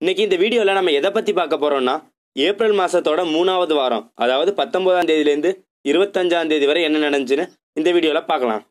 இன்னைக்கு இந்த வீடியோவில் நம்ம எதை பற்றி பார்க்க போகிறோம்னா ஏப்ரல் மாதத்தோட மூணாவது வாரம் அதாவது பத்தொன்பதாம் தேதியிலேருந்து இருபத்தஞ்சாம் தேதி வரை என்ன நடந்துச்சுன்னு இந்த வீடியோவில் பார்க்கலாம்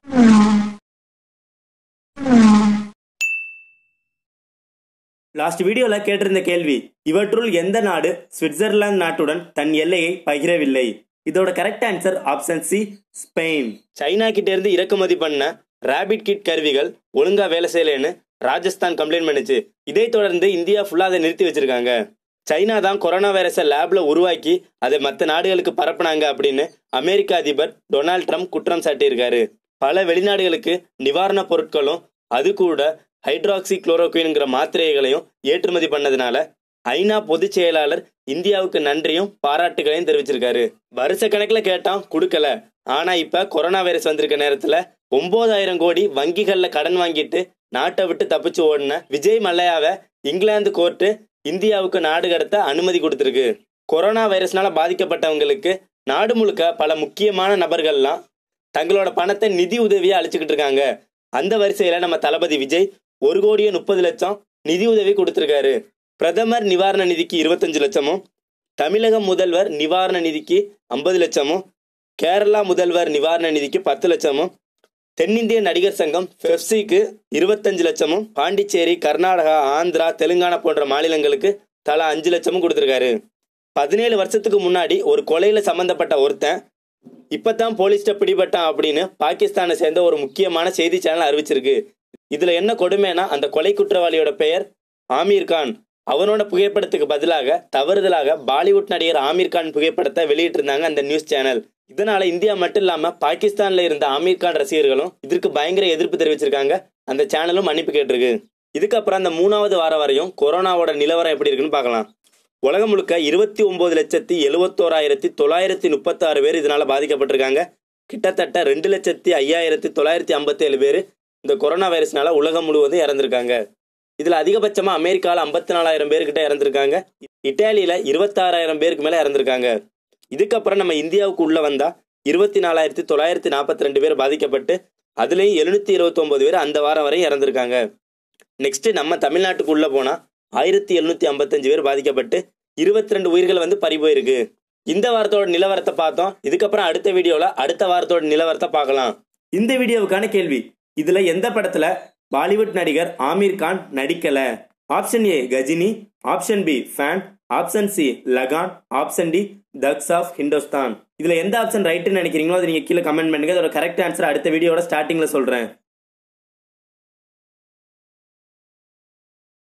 லாஸ்ட் வீடியோவில் கேட்டிருந்த கேள்வி இவற்றுள் எந்த நாடு சுவிட்சர்லாந்து நாட்டுடன் தன் எல்லையை பகிரவில்லை இதோட correct answer option C Spain China கிட்ட இருந்து இறக்குமதி பண்ண ரேபிட் கிட் கருவிகள் ஒழுங்கா வேலை செய்யலைன்னு ராஜஸ்தான் கம்ப்ளைண்ட் பண்ணுச்சு இதை தொடர்ந்து இந்தியா ஃபுல்லா அதை நிறுத்தி வச்சிருக்காங்க சைனா தான் கொரோனா வைரஸை லேப்ல உருவாக்கி அதை மற்ற நாடுகளுக்கு பரப்புனாங்க அப்படின்னு அமெரிக்க அதிபர் டொனால்ட் ட்ரம்ப் குற்றம் சாட்டியிருக்காரு பல வெளிநாடுகளுக்கு நிவாரணப் பொருட்களும் அது கூட ஹைட்ராக்சி குளோரோக்வின்ங்கிற மாத்திரைகளையும் ஏற்றுமதி பண்ணதுனால ஐநா பொதுச் செயலாளர் இந்தியாவுக்கு நன்றியும் பாராட்டுகளையும் தெரிவிச்சிருக்காரு வருஷ கணக்கில் கேட்டான் கொடுக்கல ஆனா இப்ப கொரோனா வைரஸ் வந்திருக்க நேரத்துல ஒன்பதாயிரம் கோடி வங்கிகள்ல கடன் வாங்கிட்டு நாட்டை விட்டு தப்பிச்சு ஓடின விஜய் மல்லையாவை இங்கிலாந்து கோர்ட்டு இந்தியாவுக்கு நாடு கடத்த அனுமதி கொடுத்திருக்கு கொரோனா வைரஸ்னால பாதிக்கப்பட்டவங்களுக்கு நாடு முழுக்க பல முக்கியமான நபர்கள்லாம் தங்களோட பணத்தை நிதி உதவியா அழிச்சுக்கிட்டு இருக்காங்க அந்த வரிசையில நம்ம தளபதி விஜய் ஒரு கோடியே முப்பது லட்சம் நிதி உதவி கொடுத்திருக்காரு பிரதமர் நிவாரண நிதிக்கு இருபத்தஞ்சு லட்சமும் தமிழக முதல்வர் நிவாரண நிதிக்கு ஐம்பது லட்சமும் கேரளா முதல்வர் நிவாரண நிதிக்கு பத்து லட்சமும் தென்னிந்திய நடிகர் சங்கம் பெப்சிக்கு இருபத்தஞ்சு லட்சமும் பாண்டிச்சேரி கர்நாடகா ஆந்திரா தெலுங்கானா போன்ற மாநிலங்களுக்கு தலா அஞ்சு லட்சமும் கொடுத்துருக்காரு பதினேழு வருஷத்துக்கு முன்னாடி ஒரு கொலையில சம்பந்தப்பட்ட ஒருத்தன் இப்பதான் போலீஸ்ட பிடிபட்டான் அப்படின்னு பாகிஸ்தானை சேர்ந்த ஒரு முக்கியமான செய்தி சேனல் அறிவிச்சிருக்கு இதுல என்ன கொடுமைனா அந்த கொலை குற்றவாளியோட பெயர் ஆமீர் கான் அவனோட புகைப்படத்துக்கு பதிலாக தவறுதலாக பாலிவுட் நடிகர் ஆமீர் கான் புகைப்படத்தை வெளியிட்டிருந்தாங்க அந்த நியூஸ் சேனல் இதனால இந்தியா மட்டும் இல்லாம பாகிஸ்தான்ல இருந்த ஆமீர் கான் ரசிகர்களும் இதற்கு பயங்கர எதிர்ப்பு தெரிவிச்சிருக்காங்க அந்த சேனலும் மன்னிப்பு கேட்டிருக்கு இதுக்கப்புறம் அந்த மூணாவது வாரம் வரையும் கொரோனாவோட நிலவரம் எப்படி இருக்குன்னு பார்க்கலாம் உலகம் முழுக்க இருபத்தி ஒன்பது லட்சத்தி எழுவத்தோராயிரத்தி தொள்ளாயிரத்தி முப்பத்தாறு பேர் இதனால பாதிக்கப்பட்டிருக்காங்க கிட்டத்தட்ட ரெண்டு லட்சத்தி ஐயாயிரத்தி தொள்ளாயிரத்தி ஐம்பத்தேழு பேர் இந்த கொரோனா வைரஸ்னால உலகம் முழுவதும் இறந்திருக்காங்க இதுல அதிகபட்சமா அமெரிக்காவில் ஐம்பத்தி நாலாயிரம் பேர்கிட்ட இறந்திருக்காங்க இட்டாலியில இருபத்தாறாயிரம் பேருக்கு மேல இறந்திருக்காங்க இதுக்கப்புறம் நம்ம இந்தியாவுக்கு உள்ள வந்தா இருபத்தி நாலாயிரத்தி தொள்ளாயிரத்தி நாற்பத்தி ரெண்டு பேர் பாதிக்கப்பட்டு அதுலேயும் எழுநூத்தி இருபத்தி ஒன்பது பேர் அந்த வாரம் வரையும் இறந்திருக்காங்க நெக்ஸ்ட் நம்ம தமிழ்நாட்டுக்கு உள்ள போனா ஆயிரத்தி எழுநூத்தி ஐம்பத்தஞ்சு பேர் பாதிக்கப்பட்டு இருபத்தி ரெண்டு உயிர்கள் வந்து பறி போயிருக்கு இந்த வாரத்தோட நிலவரத்தை பார்த்தோம் இதுக்கப்புறம் அடுத்த வீடியோல அடுத்த வாரத்தோட நிலவரத்தை பார்க்கலாம் இந்த வீடியோவுக்கான கேள்வி இதுல எந்த படத்துல பாலிவுட் நடிகர் ஆமீர் கான் நடிக்கல option A Ghajini option B Fan option C Lagaan option D Thugs of Hindustan இதுல எந்த ஆப்ஷன் ரைட்டுன்னு நினைக்கிறீங்களோ அதை நீங்க கீழே கமெண்ட் பண்ணுங்க அதோட கரெக்ட் ஆன்சர் அடுத்த வீடியோட ஸ்டார்டிங்ல சொல்றேன்